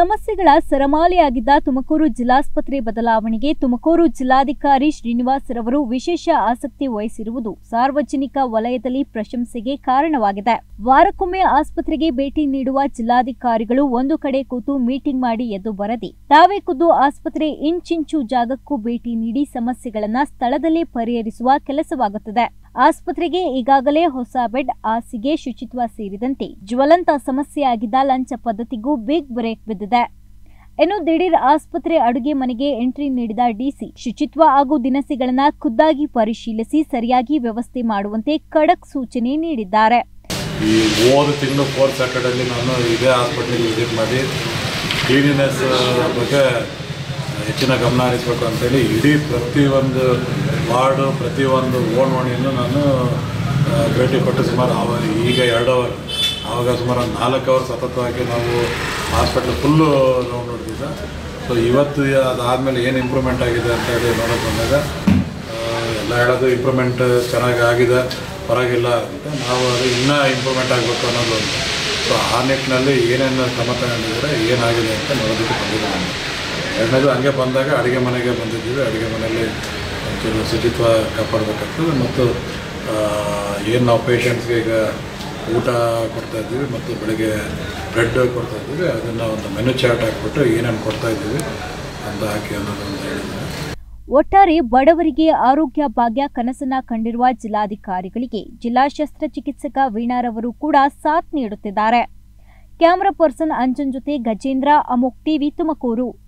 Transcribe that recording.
ಸಮಸ್ಯೆಗಳ ಸರಮಾಲೆಯಾಗಿದ್ದ ತುಮಕೂರು ಜಿಲ್ಲಾಸ್ಪತ್ರೆ ಬದಲಾವಣೆಗೆ ತುಮಕೂರು ಜಿಲ್ಲಾಧಿಕಾರಿ ಶ್ರೀನಿವಾಸ್ ರವರು ವಿಶೇಷ ಆಸಕ್ತಿ ವಹಿಸಿರುವುದು ಸಾರ್ವಜನಿಕ ವಲಯದಲ್ಲಿ ಪ್ರಶಂಸೆಗೆ ಕಾರಣವಾಗಿದೆ ವಾರಕ್ಕೊಮ್ಮೆ ಆಸ್ಪತ್ರೆಗೆ ಭೇಟಿ ನೀಡುವ ಜಿಲ್ಲಾಧಿಕಾರಿಗಳು ಒಂದು ಕಡೆ ಕೂತು ಮೀಟಿಂಗ್ ಮಾಡಿ ಎದ್ದು ಬರದೆ ತಾವೇ ಖುದ್ದು ಆಸ್ಪತ್ರೆ ಇಂಚಿಂಚು ಜಾಗಕ್ಕೂ ಭೇಟಿ ನೀಡಿ ಸಮಸ್ಯೆಗಳನ್ನ ಸ್ಥಳದಲ್ಲೇ ಪರಿಹರಿಸುವ ಕೆಲಸವಾಗುತ್ತದೆ ಆಸ್ಪತ್ರೆಗೆ ಈಗಾಗಲೇ ಹೊಸ ಬೆಡ್ ಹಾಸಿಗೆ ಶುಚಿತ್ವ ಸೇರಿದಂತೆ ಜ್ವಲಂತ ಸಮಸ್ಯೆಯಾಗಿದ್ದ ಲಂಚ ಪದ್ಧತಿಗೂ ಬಿಗ್ ಬ್ರೇಕ್ ಬಿದ್ದಿದೆ ಇನ್ನು ದಿಢೀರ್ ಆಸ್ಪತ್ರೆ ಅಡುಗೆ ಮನೆಗೆ ಎಂಟ್ರಿ ನೀಡಿದ ಡಿಸಿ ಶುಚಿತ್ವ ಹಾಗೂ ದಿನಸಿಗಳನ್ನ ಖುದ್ದಾಗಿ ಪರಿಶೀಲಿಸಿ ಸರಿಯಾಗಿ ವ್ಯವಸ್ಥೆ ಮಾಡುವಂತೆ ಖಡಕ್ ಸೂಚನೆ ನೀಡಿದ್ದಾರೆ ಈ ಹೋದ ತಿಂಗಳು ಫೋರ್ತ್ ಸ್ಯಾಟರ್ಡೇಲಿ ನಾನು ಇದೇ ಹಾಸ್ಪಿಟ್ಲಿಗೆ ವಿಸಿಟ್ ಮಾಡಿ ಕ್ಲೀನಿನೆಸ್ ಬಗ್ಗೆ ಹೆಚ್ಚಿನ ಗಮನ ಹರಿಸಬೇಕು ಅಂತೇಳಿ ಇಡೀ ಪ್ರತಿಯೊಂದು ವಾರ್ಡು ಪ್ರತಿಯೊಂದು ಓಣೋಣಿಯನ್ನು ನಾನು ಆ, ಭೇಟಿ ಕೊಟ್ಟು ಸುಮಾರು ಅವ ಈಗ ಎರಡು ಅವರ್ ಆವಾಗ ಸುಮಾರು ಒಂದು ನಾಲ್ಕು ಅವರ್ ಸತತವಾಗಿ ನಾವು ಹಾಸ್ಪಿಟ್ಲ್ ಫುಲ್ಲು ರೌಂಡ್ ಹೊಡೆದಿದ್ದ ಸೊ ಇವತ್ತು ಅದಾದಮೇಲೆ ಏನು ಇಂಪ್ರೂವ್ಮೆಂಟ್ ಆಗಿದೆ ಅಂತ ಹೇಳಿ ನೋಡೋಕೆ ಬಂದಾಗ ಆ, ಎಲ್ಲ ಹೇಳೋದು ಇಂಪ್ರೂವ್ಮೆಂಟ್ ಚೆನ್ನಾಗಿ ಆಗಿದೆ ಪರವಾಗಿಲ್ಲ ಅಂತ ನಾವು ಅದು ಇನ್ನೂ ಇಂಪ್ರೂವ್ಮೆಂಟ್ ಆಗಬೇಕು ಅನ್ನೋದು ಒಂದು ಸೊ ಆ ನಿಟ್ಟಿನಲ್ಲಿ ಏನೇನು ಕ್ರಮ ತಗೊಂಡಿದ್ದಾರೆ ಏನಾಗಿದೆ ಅಂತ ನೋಡೋದಕ್ಕೆ ಬಂದಿದೆ ನಾನು ಎರಡನೇದು ಹಂಗೆ ಬಂದಾಗ ಅಡುಗೆ ಮನೆಗೆ ಬಂದಿದ್ದೀವಿ ಅಡುಗೆ ಮನೆಯಲ್ಲಿ ಒಂಚೂರು ಶುಚಿತ್ವ ಕಾಪಾಡಬೇಕಾಗ್ತದೆ ಮತ್ತು ಏನು ನಾವು ಪೇಷಂಟ್ಸ್ಗೆ ಈಗ ಊಟ ಕೊಡ್ತಾ ಇದ್ದೀವಿ ಮತ್ತು ಬೆಳಗ್ಗೆ ಬ್ರೆಡ್ ಕೊಡ್ತಾ ಇದ್ದೀವಿ ಅದನ್ನು ಒಂದು ಮೆನು ಚಾರ್ಟ್ ಹಾಕ್ಬಿಟ್ಟು ಏನೇನು ಕೊಡ್ತಾ ಇದ್ದೀವಿ ಅಂತ ಹಾಕಿ ಅನ್ನೋದೊಂದು ಹೇಳಿದ್ದಾರೆ ಒಟ್ಟಾರೆ ಬಡವರಿಗೆ ಆರೋಗ್ಯ ಭಾಗ್ಯ ಕನಸನ್ನ ಕಂಡಿರುವ ಜಿಲ್ಲಾಧಿಕಾರಿಗಳಿಗೆ ಜಿಲ್ಲಾ ಶಸ್ತ್ರಚಿಕಿತ್ಸಕ ವೀಣಾರವರು ಕೂಡ ಸಾಥ್ ನೀಡುತ್ತಿದ್ದಾರೆ ಕ್ಯಾಮರಾ ಪರ್ಸನ್ ಅಂಜನ್ ಜೊತೆ ಗಜೇಂದ್ರ ಅಮೋಕ್ ಟಿವಿ ತುಮಕೂರು